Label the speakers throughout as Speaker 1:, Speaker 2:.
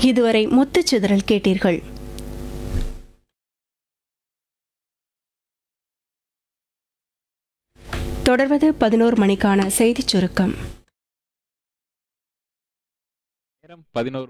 Speaker 1: இதுவரை முத்துச்சிதறல் கேட்டீர்கள் தொடர்வது பதினோரு மணிக்கான செய்திச் சுருக்கம்
Speaker 2: நேரம் பதினோரு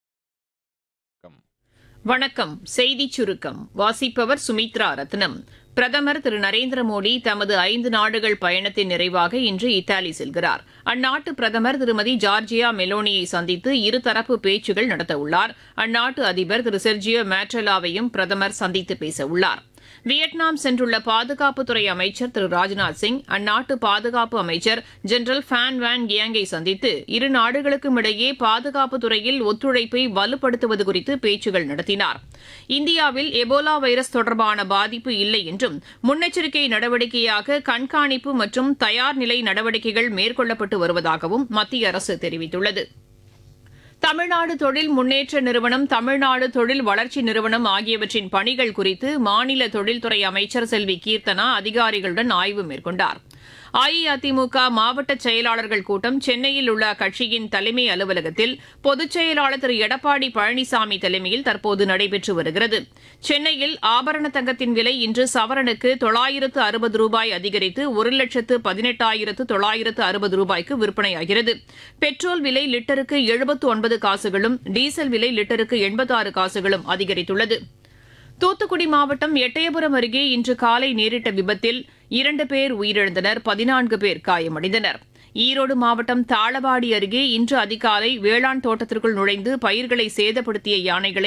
Speaker 3: வணக்கம் செய்திச் சுருக்கம் வாசிப்பவர் சுமித்ரா ரத்னம் பிரதமர் திரு நரேந்திர மோடி தமது ஐந்து நாடுகள் பயணத்தின் நிறைவாக இன்று இத்தாலி செல்கிறார் அந்நாட்டு பிரதமர் திருமதி ஜார்ஜியா மெலோனியை சந்தித்து இருதரப்பு பேச்சுகள் நடத்தவுள்ளார் அந்நாட்டு அதிபர் திரு செர்ஜியோ மேட்ரலாவையும் பிரதமர் சந்தித்து பேசவுள்ளார் வியட்நாம் சென்றுள்ள பாதுகாப்புத்துறை அமைச்சர் திரு ராஜ்நாத் சிங் அந்நாட்டு பாதுகாப்பு அமைச்சர் ஜெனரல் ஃபேன் வேன் கியாங்கை சந்தித்து இரு நாடுகளுக்கும் இடையே பாதுகாப்பு துறையில் ஒத்துழைப்பை வலுப்படுத்துவது குறித்து பேச்சுகள் நடத்தினார் இந்தியாவில் எபோலா வைரஸ் தொடர்பான பாதிப்பு இல்லை என்றும் முன்னெச்சரிக்கை நடவடிக்கையாக கண்காணிப்பு மற்றும் தயார் நிலை நடவடிக்கைகள் மேற்கொள்ளப்பட்டு வருவதாகவும் மத்திய அரசு தெரிவித்துள்ளது தமிழ்நாடு தொழில் முன்னேற்ற நிறுவனம் தமிழ்நாடு தொழில் வளர்ச்சி நிறுவனம் ஆகியவற்றின் பணிகள் குறித்து மாநில தொழில்துறை அமைச்சர் செல்வி கீர்த்தனா அதிகாரிகளுடன் ஆய்வு மேற்கொண்டார் அஇஅதிமுக மாவட்ட செயலாளர்கள் கூட்டம் சென்னையில் உள்ள அக்கட்சியின் தலைமை அலுவலகத்தில் பொதுச் செயலாளர் திரு எடப்பாடி பழனிசாமி தலைமையில் தற்போது நடைபெற்று வருகிறது சென்னையில் ஆபரண தங்கத்தின் விலை இன்று சவரனுக்கு தொள்ளாயிரத்து அறுபது ரூபாய் அதிகரித்து ஒரு லட்சத்து பதினெட்டாயிரத்து தொள்ளாயிரத்து அறுபது ரூபாய்க்கு விற்பனையாகிறது பெட்ரோல் விலை லிட்டருக்கு எழுபத்து ஒன்பது காசுகளும் டீசல் விலை லிட்டருக்கு எண்பத்தாறு காசுகளும் அதிகரித்துள்ளது தூத்துக்குடி மாவட்டம் எட்டயபுரம் அருகே இன்று காலை நேரிட்ட விபத்தில் இரண்டு பேர் உயிரிழந்தனர் பதினான்கு பேர் காயமடைந்தனர் ஈரோடு மாவட்டம் தாளவாடி அருகே இன்று அதிகாலை வேளாண் தோட்டத்திற்குள் நுழைந்து பயிர்களை சேதப்படுத்திய யானைகளை